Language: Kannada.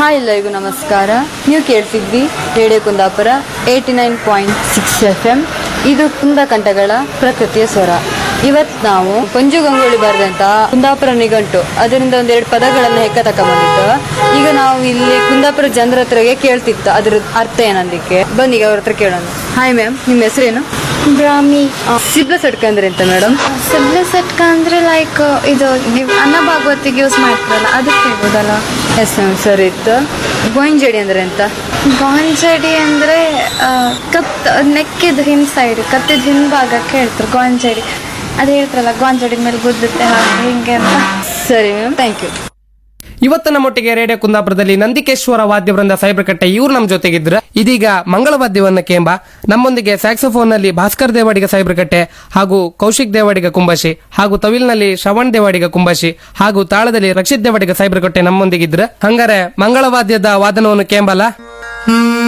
ಹಾಯ್ ಎಲ್ಲರಿಗೂ ನಮಸ್ಕಾರ ನೀವು ಕೇಳ್ತಿದ್ವಿ radio Kundapura eighty nine point six F M ಇದು ಕುಂದ ಕಂಠಗಳ ಪ್ರಕೃತಿಯ ಸ್ವರ ಇವತ್ತು ನಾವು ಪಂಜು ಗಂಗೊಳ್ಳಿ ಬರೆದಂತ ಕುಂದಾಪುರ ನಿಘಂಟು ಅದರಿಂದ ಒಂದೆರಡು ಪದಗಳನ್ನು ಹೆಕ್ಕ ತಕೊಂಬಂದಿತ್ತು ಈಗ ನಾವು ಇಲ್ಲಿ ಕುಂದಾಪುರ ಜನರ ಹತ್ರಗೆ ಕೇಳ್ತಿತ್ತು ಅದ್ರ ಅರ್ಥ ಏನಂದಿಕ್ಕೆ ಬನ್ನಿ ಈಗ ಅವ್ರ ಹತ್ರ ಕೇಳೋಣ ಹಾಯ್ ಮ್ಯಾಮ್ ನಿಮ್ಮ ಹೆಸರೇನು ಬ್ರಾಹ್ಮಿ ಸಿಬ್ಲ ಸಟ್ಕ ಅಂದ್ರೆ ಎಂತ ಮೇಡಮ್ ಸಿಬ್ಲೆ ಸಟ್ಕ ಅಂದ್ರೆ ಲೈಕ್ ಇದು ನೀವು ಅನ್ನ ಭಾಗವತಿಗೆ ಯೂಸ್ ಮಾಡ್ತಾರಲ್ಲ ಅದಕ್ಕೆ ಹೇಳ್ಬೋದಲ್ಲ ಎಸ್ ಮ್ಯಾಮ್ ಸರಿ ಇತ್ತು ಗೋಯಿಂಜಡಿ ಅಂದ್ರೆ ಎಂತ ಗಾಂಜಡಿ ಅಂದ್ರೆ ಆ, ಕತ್ ನೆಕ್ಕಿದ ಹಿಂದ್ ಸೈಡ್ ಕತ್ತಿದ ಹಿಂಭಾಗಕ್ಕೆ ಹೇಳ್ತಾರೆ ಗಾಂಜಡಿ ಅದು ಹೇಳ್ತಾರಲ್ಲ ಗಾಂಜಡಿ ಮೇಲೆ ಗುದ್ದುತ್ತೆ ಹಾಗೆ ಹಿಂಗೆ ಅಂತ ಸರಿ ಮ್ಯಾಮ್ ಥ್ಯಾಂಕ್ ಯು ಇವತ್ತು ನಮ್ಮೊಟ್ಟಿಗೆ ರೇಡಿಯೋ ಕುಂದಾಪುರದಲ್ಲಿ ನಂದಿಕೇಶ್ವರ ವಾದ್ಯವೃಂದ ಸೈಬ್ರಕಟ್ಟೆ ಇವ್ರು ನಮ್ಮ ಜೊತೆಗಿದ್ರು ಇದೀಗ ಮಂಗಳವಾದ್ಯವನ್ನ ಕೇಂಬ ನಮ್ಮೊಂದಿಗೆ ಸ್ಯಾಕ್ಸೋಫೋನ್ ನಲ್ಲಿ ಭಾಸ್ಕರ್ ದೇವಾಡಿಗ ಸೈಬ್ರಕಟ್ಟೆ ಹಾಗೂ ಕೌಶಿಕ್ ದೇವಾಡಿಗ ಕುಂಬಾಶಿ ಹಾಗೂ ತವಿಲ್ನಲ್ಲಿ ಶ್ರವಣ್ ದೇವಾಡಿಗ ಕುಂಬಾಶಿ ಹಾಗೂ ತಾಳದಲ್ಲಿ ರಕ್ಷಿತ್ ದೇವಾಡಿಗ ಸೈಬ್ರಕಟ್ಟೆ ನಮ್ಮೊಂದಿಗಿದ್ರು ಹಂಗಾರೆ ಮಂಗಳವಾದ್ಯದ ವಾದನವನ್ನು ಕೇಂಬಲ್ಲ